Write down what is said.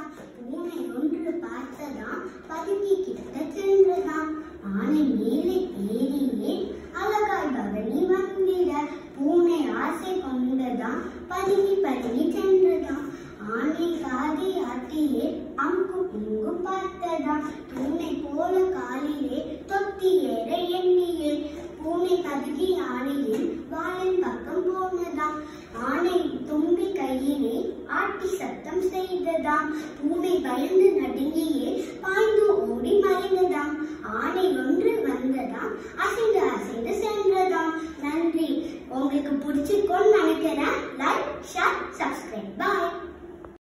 சென்றதாம் பூனை ஒன்று பார்த்ததாம் பதுங்கி கிட்ட சென்றதாம் ஆனை மேலே ஏறியே அழகாய் பவனி வந்திட பூனை ஆசை கொண்டதாம் பதுங்கி பதுங்கி சென்றதாம் ஆனை காதி ஆட்டியே அங்கு இங்கு பார்த்ததாம் பூனை போல காலிலே தொத்தி ஏற எண்ணியே பூனை பதுங்கி ஆனையில் வாளின் பக்கம் போனதாம் ஆனை தும்பி கையிலே ஆட்டி சத்தம் செய்ததாம் பூனை பயந்து நடுங்கியே பாய்ந்து ஓடி மறைந்ததாம் ஆனை ஒன்று வந்ததாம் அசைந்த